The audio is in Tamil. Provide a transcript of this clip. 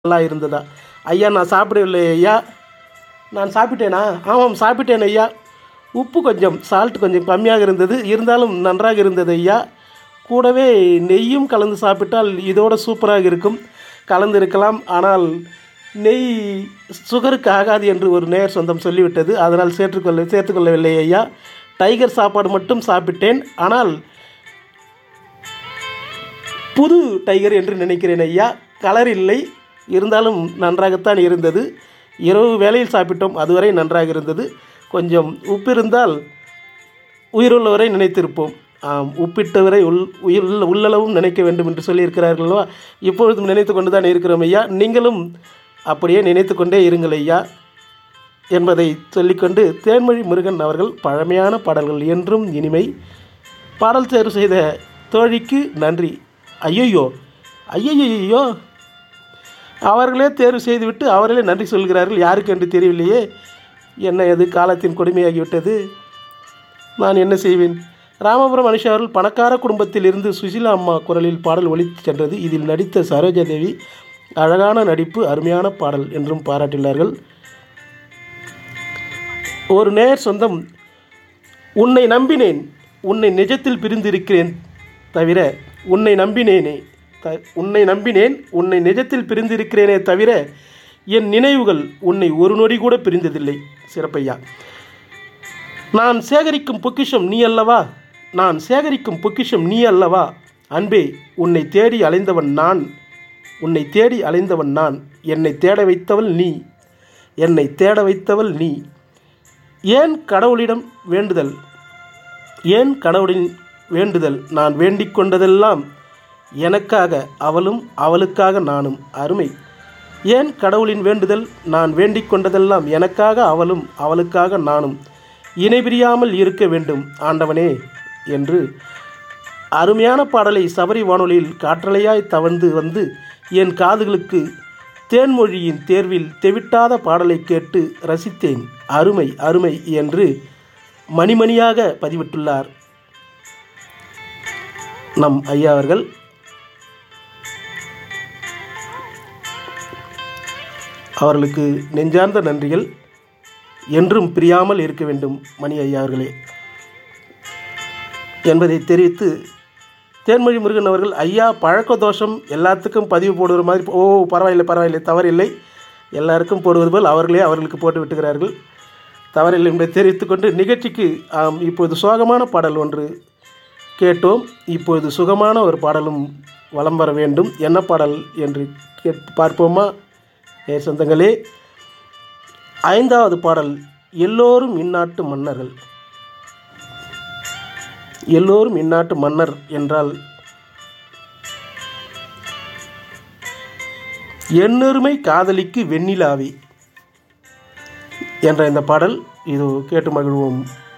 நல்லா இருந்ததா ஐயா நான் சாப்பிடவில்லை ஐயா நான் சாப்பிட்டேனா ஆமாம் சாப்பிட்டேன் ஐயா உப்பு கொஞ்சம் சால்ட் கொஞ்சம் கம்மியாக இருந்தது இருந்தாலும் நன்றாக இருந்தது ஐயா கூடவே நெய்யும் கலந்து சாப்பிட்டால் இதோட சூப்பராக இருக்கும் கலந்து இருக்கலாம் ஆனால் நெய் சுகருக்கு ஆகாது என்று ஒரு நேர் சொந்தம் சொல்லிவிட்டது அதனால் சேர்த்துக்கொள்ள சேர்த்துக்கொள்ளவில்லை ஐயா டைகர் சாப்பாடு மட்டும் சாப்பிட்டேன் ஆனால் புது டைகர் என்று நினைக்கிறேன் ஐயா கலர் இல்லை இருந்தாலும் நன்றாகத்தான் இருந்தது இரவு வேளையில் சாப்பிட்டோம் அதுவரை நன்றாக இருந்தது கொஞ்சம் உப்பு இருந்தால் உயிருள்ளவரை நினைத்திருப்போம் ஆம் உப்பிட்டவரை உள் உயிர் உள்ளளவும் நினைக்க வேண்டும் என்று சொல்லியிருக்கிறார்கள் அல்லவா இப்பொழுதும் நினைத்து கொண்டு தான் இருக்கிறோம் ஐயா நீங்களும் அப்படியே நினைத்து கொண்டே இருங்கள் ஐயா என்பதை சொல்லிக்கொண்டு தேன்மொழி முருகன் அவர்கள் பழமையான பாடல்கள் என்றும் இனிமை பாடல் தேர்வு செய்த தோழிக்கு நன்றி ஐயையோ ஐயையோ அவர்களே தேர்வு செய்துவிட்டு அவர்களே நன்றி சொல்கிறார்கள் யாருக்கு என்று தெரியவில்லையே என்ன அது காலத்தின் கொடுமையாகிவிட்டது நான் என்ன செய்வேன் ராமபுரம் மனுஷா அவர்கள் பணக்கார குடும்பத்தில் இருந்து சுசிலா அம்மா குரலில் பாடல் ஒலித்து சென்றது இதில் நடித்த சரோஜாதேவி அழகான நடிப்பு அருமையான பாடல் என்றும் பாராட்டியுள்ளார்கள் ஒரு நேர் சொந்தம் உன்னை நம்பினேன் உன்னை நிஜத்தில் பிரிந்திருக்கிறேன் தவிர உன்னை நம்பினேனே த உன்னை நம்பினேன் உன்னை நிஜத்தில் பிரிந்திருக்கிறேனே தவிர என் நினைவுகள் உன்னை ஒரு நொடி கூட பிரிந்ததில்லை சிறப்பையா நான் சேகரிக்கும் பொக்கிஷம் நீ அல்லவா நான் சேகரிக்கும் பொக்கிஷம் நீ அல்லவா அன்பே உன்னை தேடி அலைந்தவன் நான் உன்னை தேடி அலைந்தவன் நான் என்னை தேட வைத்தவள் நீ என்னை தேட வைத்தவள் நீ ஏன் கடவுளிடம் வேண்டுதல் ஏன் கடவுளின் வேண்டுதல் நான் வேண்டிக் கொண்டதெல்லாம் எனக்காக அவளும் அவளுக்காக நானும் அருமை ஏன் கடவுளின் வேண்டுதல் நான் வேண்டிக் கொண்டதெல்லாம் எனக்காக அவளும் அவளுக்காக நானும் இணைபிரியாமல் இருக்க வேண்டும் ஆண்டவனே என்று அருமையான பாடலை சபரி வானொலியில் காற்றலையாய் தவழ்ந்து வந்து என் காதுகளுக்கு தேன்மொழியின் தேர்வில் தெவிட்டாத பாடலை கேட்டு ரசித்தேன் அருமை அருமை என்று மணிமணியாக பதிவிட்டுள்ளார் நம் ஐயா அவர்கள் அவர்களுக்கு நெஞ்சார்ந்த நன்றிகள் என்றும் பிரியாமல் இருக்க வேண்டும் மணி ஐயா அவர்களே என்பதை தெரிவித்து தேன்மொழி முருகன் அவர்கள் ஐயா பழக்க தோஷம் எல்லாத்துக்கும் பதிவு போடுகிற மாதிரி ஓ பரவாயில்லை பரவாயில்லை தவறில்லை எல்லாருக்கும் போடுவது போல் அவர்களே அவர்களுக்கு போட்டு விட்டுகிறார்கள் தவறில்லை என்பதை தெரிவித்துக்கொண்டு நிகழ்ச்சிக்கு ஆம் இப்போது சோகமான பாடல் ஒன்று கேட்டோம் இப்பொழுது சுகமான ஒரு பாடலும் வலம் வர வேண்டும் என்ன பாடல் என்று கேட்டு பார்ப்போமா ஏ சொந்தங்களே ஐந்தாவது பாடல் எல்லோரும் இந்நாட்டு மன்னர்கள் எல்லோரும் இந்நாட்டு மன்னர் என்றால் எண்ணெருமை காதலிக்கு வெண்ணிலாவி என்ற இந்த பாடல் இது கேட்டு மகிழ்வோம்